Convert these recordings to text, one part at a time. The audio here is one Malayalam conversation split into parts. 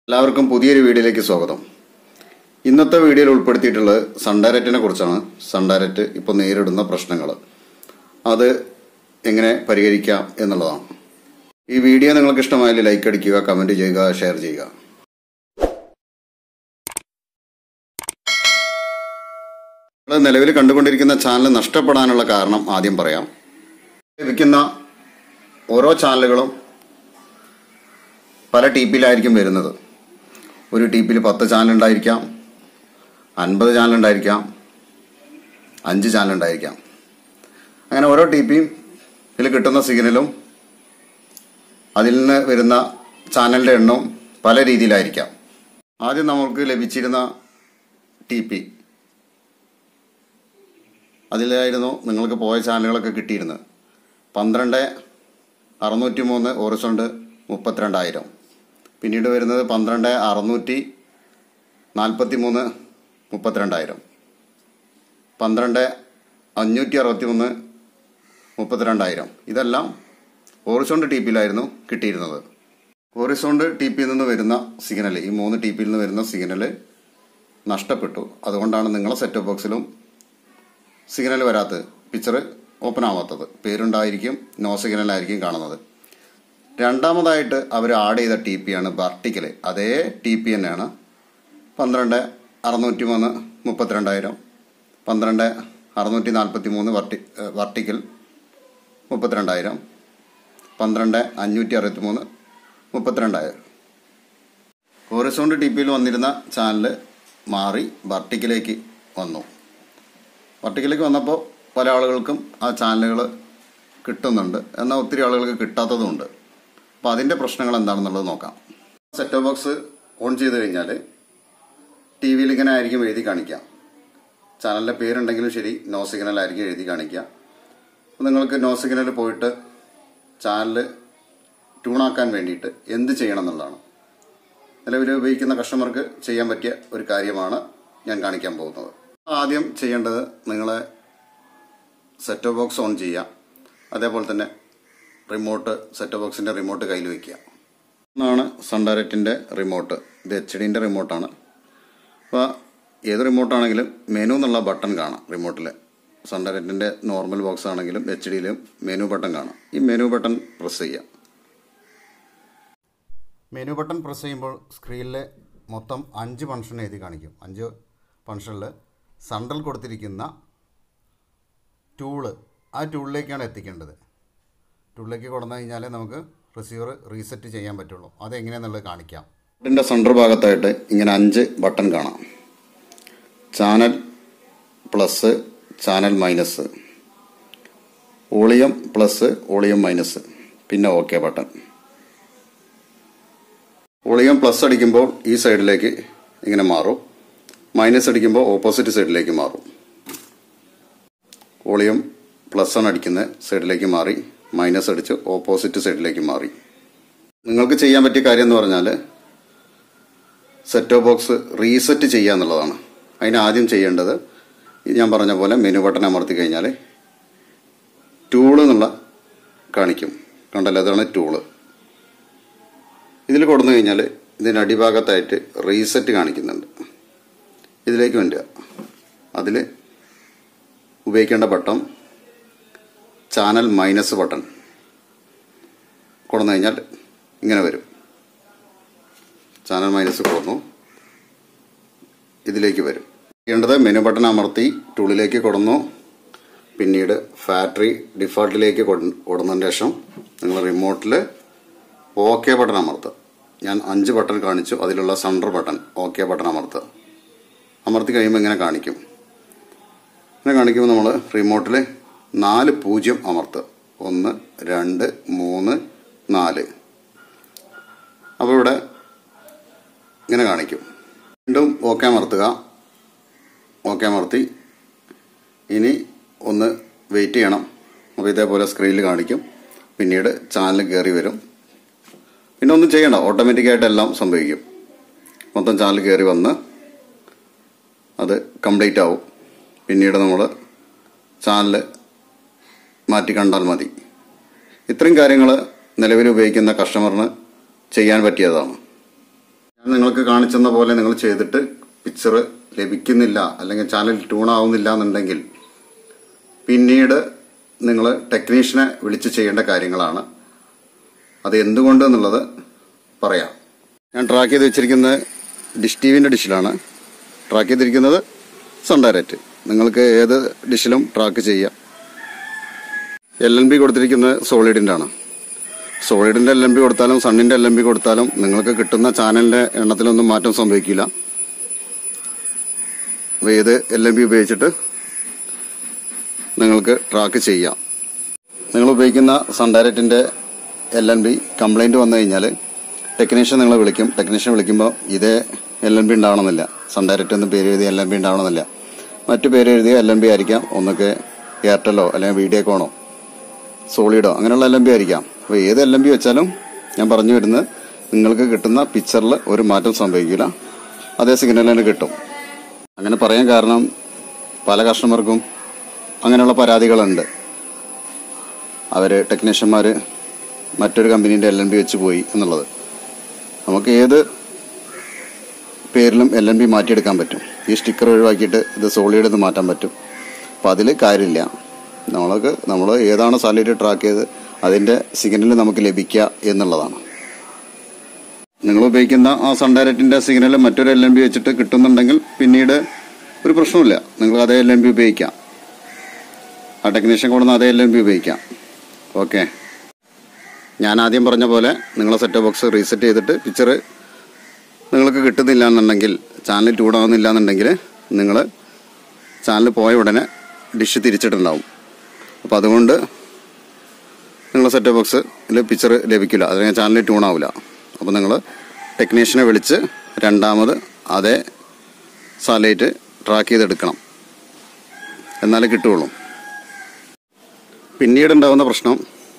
എല്ലാവർക്കും പുതിയൊരു വീഡിയോയിലേക്ക് സ്വാഗതം ഇന്നത്തെ വീഡിയോയിൽ ഉൾപ്പെടുത്തിയിട്ടുള്ളത് സൺഡയറക്റ്റിനെ കുറിച്ചാണ് സൺഡയറക്റ്റ് ഇപ്പോൾ നേരിടുന്ന പ്രശ്നങ്ങൾ അത് എങ്ങനെ പരിഹരിക്കാം എന്നുള്ളതാണ് ഈ വീഡിയോ നിങ്ങൾക്ക് ഇഷ്ടമായാലും ലൈക്ക് അടിക്കുക കമൻറ്റ് ചെയ്യുക ഷെയർ ചെയ്യുക നിങ്ങൾ നിലവിൽ കണ്ടുകൊണ്ടിരിക്കുന്ന ചാനൽ നഷ്ടപ്പെടാനുള്ള കാരണം ആദ്യം പറയാം ലഭിക്കുന്ന ഓരോ ചാനലുകളും പല ടി പിയിലായിരിക്കും വരുന്നത് ഒരു ടി പിയിൽ പത്ത് ചാനൽ ഉണ്ടായിരിക്കാം അൻപത് ചാനൽ ഉണ്ടായിരിക്കാം അഞ്ച് ചാനൽ ഉണ്ടായിരിക്കാം അങ്ങനെ ഓരോ ടി പിയും ഇതിൽ കിട്ടുന്ന സിഗ്നലും അതിൽ നിന്ന് വരുന്ന ചാനലിൻ്റെ എണ്ണവും പല രീതിയിലായിരിക്കാം ആദ്യം നമുക്ക് ലഭിച്ചിരുന്ന ടി പി അതിലായിരുന്നു നിങ്ങൾക്ക് പോയ ചാനലുകളൊക്കെ കിട്ടിയിരുന്നത് പന്ത്രണ്ട് അറുന്നൂറ്റി മൂന്ന് ഓറിസോണ്ട് മുപ്പത്തിരണ്ടായിരം പിന്നീട് വരുന്നത് പന്ത്രണ്ട് അറുന്നൂറ്റി നാൽപ്പത്തി മൂന്ന് മുപ്പത്തിരണ്ടായിരം പന്ത്രണ്ട് അഞ്ഞൂറ്റി അറുപത്തി മൂന്ന് മുപ്പത്തിരണ്ടായിരം ഇതെല്ലാം ഓറിസോണ്ട് ടി പിയിലായിരുന്നു കിട്ടിയിരുന്നത് ഓറിസോണ്ട് ടി പിയിൽ നിന്ന് വരുന്ന സിഗ്നൽ ഈ മൂന്ന് ടി പിയിൽ നിന്ന് വരുന്ന സിഗ്നൽ നഷ്ടപ്പെട്ടു അതുകൊണ്ടാണ് നിങ്ങളെ സെറ്റ് ബോക്സിലും സിഗ്നൽ വരാത്തത് പിക്ചർ ഓപ്പൺ ആവാത്തത് പേരുണ്ടായിരിക്കും നോ സിഗ്നൽ ആയിരിക്കും കാണുന്നത് രണ്ടാമതായിട്ട് അവർ ആഡ് ചെയ്ത ടി പി ആണ് വർട്ടിക്കൽ അതേ ടി പി തന്നെയാണ് പന്ത്രണ്ട് അറുന്നൂറ്റി മൂന്ന് മുപ്പത്തിരണ്ടായിരം പന്ത്രണ്ട് അറുന്നൂറ്റി നാൽപ്പത്തി മൂന്ന് വർട്ടി വർട്ടിക്കൽ മുപ്പത്തിരണ്ടായിരം പന്ത്രണ്ട് അഞ്ഞൂറ്റി അറുപത്തി മൂന്ന് മുപ്പത്തിരണ്ടായിരം ഹോറിസോണ്ട് ടി പിയിൽ വന്നിരുന്ന ചാനൽ മാറി വർട്ടിക്കിലേക്ക് വന്നു വർട്ടിക്കിലേക്ക് വന്നപ്പോൾ പല ആളുകൾക്കും ആ ചാനലുകൾ കിട്ടുന്നുണ്ട് എന്നാൽ ഒത്തിരി ആളുകൾക്ക് കിട്ടാത്തതുമുണ്ട് അപ്പോൾ അതിൻ്റെ പ്രശ്നങ്ങൾ എന്താണെന്നുള്ളത് നോക്കാം സെറ്റ് ബോക്സ് ഓൺ ചെയ്ത് കഴിഞ്ഞാൽ ടി വിയിൽ ഇങ്ങനെ ആയിരിക്കും എഴുതി കാണിക്കുക ചാനലിൻ്റെ പേരുണ്ടെങ്കിലും ശരി നോ സിഗ്നൽ ആയിരിക്കും എഴുതി കാണിക്കുക അപ്പോൾ നിങ്ങൾക്ക് നോ സിഗ്നൽ പോയിട്ട് ചാനൽ ട്യൂണാക്കാൻ വേണ്ടിയിട്ട് എന്ത് ചെയ്യണം എന്നുള്ളതാണ് നിലവിൽ ഉപയോഗിക്കുന്ന കസ്റ്റമർക്ക് ചെയ്യാൻ പറ്റിയ ഒരു കാര്യമാണ് ഞാൻ കാണിക്കാൻ പോകുന്നത് ആദ്യം ചെയ്യേണ്ടത് നിങ്ങളെ സെറ്റ് ബോക്സ് ഓൺ ചെയ്യുക അതേപോലെ തന്നെ റിമോട്ട് സെറ്റ് ബോക്സിൻ്റെ റിമോട്ട് കയ്യിൽ വയ്ക്കുക എന്നാണ് സൺ ഡയറക്റ്റിൻ്റെ റിമോട്ട് ഇത് എച്ച് ഡിൻ്റെ റിമോട്ടാണ് അപ്പോൾ ഏത് റിമോട്ടാണെങ്കിലും മെനു എന്നുള്ള ബട്ടൺ കാണാം റിമോട്ടിൽ സൺ ഡയറക്റ്റിൻ്റെ നോർമൽ ബോക്സ് ആണെങ്കിലും എച്ച് ഡിയിലും മെനു ബട്ടൺ കാണാം ഈ മെനു ബട്ടൺ പ്രസ് ചെയ്യുക മെനു ബട്ടൺ പ്രസ് ചെയ്യുമ്പോൾ സ്ക്രീനിൽ മൊത്തം അഞ്ച് ഫംഗ്ഷൻ എഴുതി കാണിക്കും അഞ്ച് ഫംഗ്ഷനിൽ സെൻട്രൽ കൊടുത്തിരിക്കുന്ന ടൂള് ആ ടൂളിലേക്കാണ് എത്തിക്കേണ്ടത് ടൂളിലേക്ക് കൊടുന്നു കഴിഞ്ഞാൽ നമുക്ക് റിസീവർ റീസെറ്റ് ചെയ്യാൻ പറ്റുള്ളൂ അതെങ്ങനെയാണെന്നുള്ളത് കാണിക്കാം ബട്ടൻ്റെ സെൻറ്റർ ഭാഗത്തായിട്ട് ഇങ്ങനെ അഞ്ച് ബട്ടൺ കാണാം channel plus channel minus volume plus volume minus പിന്നെ ഓക്കെ ബട്ടൺ ഓളിയം പ്ലസ് അടിക്കുമ്പോൾ ഈ സൈഡിലേക്ക് ഇങ്ങനെ മാറും മൈനസ് അടിക്കുമ്പോൾ ഓപ്പോസിറ്റ് സൈഡിലേക്ക് മാറും വോളിയം പ്ലസ് ആണ് അടിക്കുന്ന സൈഡിലേക്ക് മാറി മൈനസ് അടിച്ച് ഓപ്പോസിറ്റ് സൈഡിലേക്ക് മാറി നിങ്ങൾക്ക് ചെയ്യാൻ പറ്റിയ കാര്യം എന്ന് പറഞ്ഞാൽ സെറ്റോ ബോക്സ് റീസെറ്റ് ചെയ്യുക എന്നുള്ളതാണ് അതിന് ആദ്യം ചെയ്യേണ്ടത് ഞാൻ പറഞ്ഞ പോലെ മെനു ബട്ടൺ അമർത്തി കഴിഞ്ഞാൽ ടൂള് എന്നുള്ള കാണിക്കും കണ്ടല്ലോ അതാണ് ടൂള് ഇതിൽ കൊടുന്നു കഴിഞ്ഞാൽ ഇതിൻ്റെ അടിഭാഗത്തായിട്ട് റീസെറ്റ് കാണിക്കുന്നുണ്ട് ഇതിലേക്ക് വരിക അതിൽ ഉപയോഗിക്കേണ്ട ബട്ടൺ ചാനൽ മൈനസ് ബട്ടൺ കൊടുന്നു കഴിഞ്ഞാൽ ഇങ്ങനെ വരും ചാനൽ മൈനസ് കൊടുന്നു ഇതിലേക്ക് വരും ചെയ്യേണ്ടത് മെനു ബട്ടൺ അമർത്തി ടൂളിലേക്ക് കൊടുന്നു പിന്നീട് ഫാക്ടറി ഡിഫോൾട്ടിലേക്ക് കൊടുന്നതിന് ശേഷം നിങ്ങൾ റിമോട്ടിൽ ഓക്കെ ബട്ടൺ അമർത്തുക ഞാൻ അഞ്ച് ബട്ടൺ കാണിച്ചു അതിലുള്ള സെൻറ്റർ ബട്ടൺ ഓക്കെ ബട്ടൺ അമർത്തുക അമർത്തി കഴിയുമ്പോൾ ഇങ്ങനെ കാണിക്കും ഇങ്ങനെ കാണിക്കുമ്പോൾ നമ്മൾ റിമോട്ടിൽ നാല് പൂജ്യം അമർത്തുക ഒന്ന് രണ്ട് മൂന്ന് നാല് അപ്പോൾ ഇവിടെ ഇങ്ങനെ കാണിക്കും വീണ്ടും ഓക്കെ അമർത്തുക ഓക്കെ അമർത്തി ഇനി ഒന്ന് വെയിറ്റ് ചെയ്യണം അപ്പോൾ ഇതേപോലെ സ്ക്രീനിൽ കാണിക്കും പിന്നീട് ചാനൽ കയറി വരും പിന്നെ ഒന്നും ചെയ്യണ്ട ഓട്ടോമാറ്റിക്കായിട്ട് എല്ലാം സംഭവിക്കും മൊത്തം ചാനൽ കയറി വന്ന് അത് കംപ്ലീറ്റ് ആവും പിന്നീട് നമ്മൾ ചാനൽ മാറ്റി കണ്ടാൽ മതി ഇത്രയും കാര്യങ്ങൾ നിലവിൽ ഉപയോഗിക്കുന്ന കസ്റ്റമറിന് ചെയ്യാൻ പറ്റിയതാണ് ഞാൻ നിങ്ങൾ നിങ്ങൾക്ക് കാണിച്ചെന്ന പോലെ നിങ്ങൾ ചെയ്തിട്ട് പിക്ചർ ലഭിക്കുന്നില്ല അല്ലെങ്കിൽ ചാനൽ ട്യൂൺ ആവുന്നില്ല എന്നുണ്ടെങ്കിൽ പിന്നീട് നിങ്ങൾ ടെക്നീഷ്യനെ വിളിച്ച് ചെയ്യേണ്ട കാര്യങ്ങളാണ് അത് എന്തുകൊണ്ട് എന്നുള്ളത് പറയാം ഞാൻ ട്രാക്ക് ചെയ്ത് വെച്ചിരിക്കുന്നത് ഡിഷ് ടി വിൻ്റെ ഡിഷിലാണ് ട്രാക്ക് ചെയ്തിരിക്കുന്നത് സൺ ഡയറക്റ്റ് നിങ്ങൾക്ക് ഏത് ഡിഷിലും ട്രാക്ക് ചെയ്യാം എൽ എൻ ബി കൊടുത്തിരിക്കുന്നത് സോളിഡിൻ്റെ ആണ് സോളിഡിൻ്റെ എൽ എം ബി കൊടുത്താലും സണ്ണിൻ്റെ എൽ എം ബി കൊടുത്താലും നിങ്ങൾക്ക് കിട്ടുന്ന ചാനലിൻ്റെ എണ്ണത്തിലൊന്നും മാറ്റം സംഭവിക്കില്ല അപ്പോൾ ഏത് എൽ എം ബി ഉപയോഗിച്ചിട്ട് നിങ്ങൾക്ക് ട്രാക്ക് ചെയ്യാം നിങ്ങൾ ഉപയോഗിക്കുന്ന സൺ ഡയറക്റ്റിൻ്റെ എൽ എൻ ബി കംപ്ലൈൻറ്റ് വന്നു കഴിഞ്ഞാൽ ടെക്നീഷ്യൻ നിങ്ങളെ വിളിക്കും ടെക്നീഷ്യൻ വിളിക്കുമ്പോൾ ഇതേ എൽ എൻ ബി ഉണ്ടാവണമെന്നില്ല സൺ ഡയറക്റ്റ് എന്ന് പേര് എഴുതിയ എൽ എൻ ബി ഉണ്ടാവണമെന്നില്ല മറ്റു പേര് എഴുതിയ എൽ എൻ ബി ആയിരിക്കാം ഒന്നൊക്കെ എയർടെലോ അല്ലെങ്കിൽ വീഡിയോകോണോ സോളിഡോ അങ്ങനെയുള്ള എൽ എം ബി ആയിരിക്കാം അപ്പോൾ ഏത് എൽ എം ബി വെച്ചാലും ഞാൻ പറഞ്ഞു വരുന്നത് നിങ്ങൾക്ക് കിട്ടുന്ന പിക്ചറിൽ ഒരു മാറ്റം സംഭവിക്കില്ല അതേ സിഗ്നൽ തന്നെ കിട്ടും അങ്ങനെ പറയാൻ കാരണം പല കസ്റ്റമർക്കും അങ്ങനെയുള്ള പരാതികളുണ്ട് അവർ ടെക്നീഷ്യന്മാർ മറ്റൊരു കമ്പനീൻ്റെ എൽ എൻ ബി വെച്ച് പോയി എന്നുള്ളത് നമുക്ക് ഏത് പേരിലും എൽ എൻ ബി മാറ്റിയെടുക്കാൻ പറ്റും ഈ സ്റ്റിക്കർ ഒഴിവാക്കിയിട്ട് ഇത് സോളിഡ് എന്ന് മാറ്റാൻ പറ്റും അപ്പോൾ അതിൽ കാര്യമില്ല നമ്മൾക്ക് നമ്മൾ ഏതാണ് സാലറി ട്രാക്ക് ചെയ്ത് അതിൻ്റെ സിഗ്നൽ നമുക്ക് ലഭിക്കുക എന്നുള്ളതാണ് നിങ്ങൾ ഉപയോഗിക്കുന്ന ആ സൺ ഡയറക്റ്റിൻ്റെ സിഗ്നൽ മറ്റൊരു എൽ എം ബി വെച്ചിട്ട് കിട്ടുന്നുണ്ടെങ്കിൽ പിന്നീട് ഒരു പ്രശ്നമില്ല നിങ്ങൾ അതേ എൽ എം ബി ഉപയോഗിക്കാം ആ ടെക്നീഷ്യൻ കൊടുക്കുന്ന അതേ എൽ എം ബി ഉപയോഗിക്കാം ഓക്കെ ഞാൻ ആദ്യം പറഞ്ഞ പോലെ നിങ്ങളെ സെറ്റ് ബോക്സ് റീസെറ്റ് ചെയ്തിട്ട് പിക്ചർ നിങ്ങൾക്ക് കിട്ടുന്നില്ല എന്നുണ്ടെങ്കിൽ ചാനൽ ട്യൂണാവുന്നില്ല എന്നുണ്ടെങ്കിൽ നിങ്ങൾ ചാനൽ പോയ ഉടനെ ഡിഷ് തിരിച്ചിട്ടുണ്ടാവും അപ്പോൾ അതുകൊണ്ട് നിങ്ങളെ സെറ്റ് ബോക്സിൽ പിക്ചർ ലഭിക്കില്ല അല്ലെങ്കിൽ ചാനൽ ട്യൂൺ ആവില്ല അപ്പോൾ നിങ്ങൾ ടെക്നീഷ്യനെ വിളിച്ച് രണ്ടാമത് അതേ സാറ്റലൈറ്റ് ട്രാക്ക് ചെയ്തെടുക്കണം എന്നാലേ കിട്ടുകയുള്ളൂ പിന്നീട് ഉണ്ടാകുന്ന പ്രശ്നം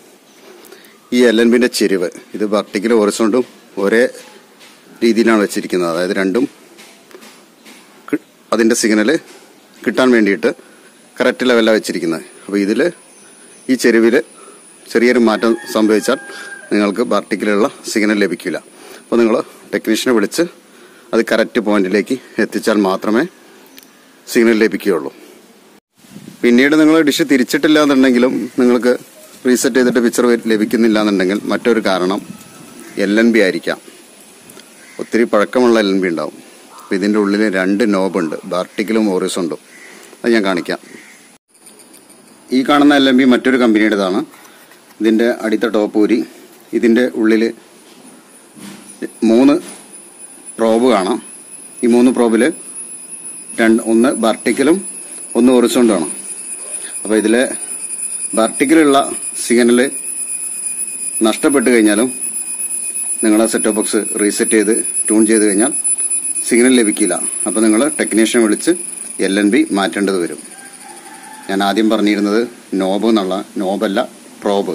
ഈ എൽ എൻ ബിൻ്റെ ചെരിവ് ഇത് വർട്ടിക്കൽ ഹൊറിസോണ്ടും ഒരേ രീതിയിലാണ് വെച്ചിരിക്കുന്നത് അതായത് രണ്ടും കി- അതിൻ്റെ സിഗ്നൽ കിട്ടാൻ വേണ്ടിയിട്ട് കറക്റ്റ് ലെവലാണ് വെച്ചിരിക്കുന്നത് അപ്പോൾ ഇതിൽ ഈ ചെരുവിൽ ചെറിയൊരു മാറ്റം സംഭവിച്ചാൽ നിങ്ങൾക്ക് പാർട്ടിക്കലുള്ള സിഗ്നൽ ലഭിക്കില്ല അപ്പോൾ നിങ്ങൾ ടെക്നീഷ്യനെ വിളിച്ച് അത് കറക്റ്റ് പോയിന്റിലേക്ക് എത്തിച്ചാൽ മാത്രമേ സിഗ്നൽ ലഭിക്കുകയുള്ളൂ പിന്നീട് നിങ്ങൾ ഡിഷ് തിരിച്ചിട്ടില്ല എന്നുണ്ടെങ്കിലും നിങ്ങൾക്ക് റീസെറ്റ് ചെയ്തിട്ട് പിക്ചർ ലഭിക്കുന്നില്ല എന്നുണ്ടെങ്കിൽ മറ്റൊരു കാരണം എൽ എൻ ബി ആയിരിക്കാം ഒത്തിരി പഴക്കമുള്ള എൽ എൻ ബി ഉണ്ടാവും അപ്പോൾ ഇതിൻ്റെ ഉള്ളിൽ രണ്ട് നോബുണ്ട് ബാർട്ടിക്കലും ഓറിസുണ്ടും അത് ഞാൻ കാണിക്കാം ഈ കാണുന്ന എൽ എം ബി മറ്റൊരു കമ്പനിയുടേതാണ് ഇതിൻ്റെ അടിത്ത ടോപ്പ് ഊരി ഇതിൻ്റെ ഉള്ളിൽ മൂന്ന് പ്രോബ് കാണാം ഈ മൂന്ന് പ്രോബിൽ രണ്ട് ഒന്ന് ബാർട്ടിക്കലും ഒന്ന് ഒറിസോണ്ടുമാണ് അപ്പോൾ ഇതിൽ ബാർട്ടിക്കലുള്ള സിഗ്നൽ നഷ്ടപ്പെട്ട് കഴിഞ്ഞാലും നിങ്ങളുടെ സെറ്റ് ബോക്സ് റീസെറ്റ് ചെയ്ത് ട്യൂൺ ചെയ്ത് കഴിഞ്ഞാൽ സിഗ്നൽ ലഭിക്കില്ല അപ്പോൾ നിങ്ങൾ ടെക്നീഷ്യനെ വിളിച്ച് എൽ എൻ ബി മാറ്റേണ്ടത് വരും ഞാൻ ആദ്യം പറഞ്ഞിരുന്നത് നോബ് എന്നുള്ള നോബല്ല പ്രോബ്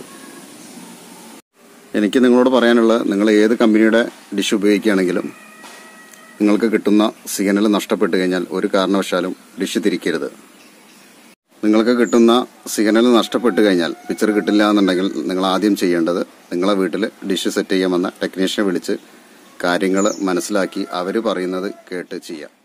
എനിക്ക് നിങ്ങളോട് പറയാനുള്ളത് നിങ്ങൾ ഏത് കമ്പനിയുടെ ഡിഷ് ഉപയോഗിക്കുകയാണെങ്കിലും നിങ്ങൾക്ക് കിട്ടുന്ന സിഗ്നൽ നഷ്ടപ്പെട്ട് കഴിഞ്ഞാൽ ഒരു കാരണവശാലും ഡിഷ് തിരിക്കരുത് നിങ്ങൾക്ക് കിട്ടുന്ന സിഗ്നൽ നഷ്ടപ്പെട്ട് കഴിഞ്ഞാൽ പിക്ചർ കിട്ടില്ല എന്നുണ്ടെങ്കിൽ നിങ്ങൾ ആദ്യം ചെയ്യേണ്ടത് നിങ്ങളെ വീട്ടിൽ ഡിഷ് സെറ്റ് ചെയ്യാമെന്ന ടെക്നീഷ്യനെ വിളിച്ച് കാര്യങ്ങൾ മനസ്സിലാക്കി അവർ പറയുന്നത് കേട്ട് ചെയ്യാം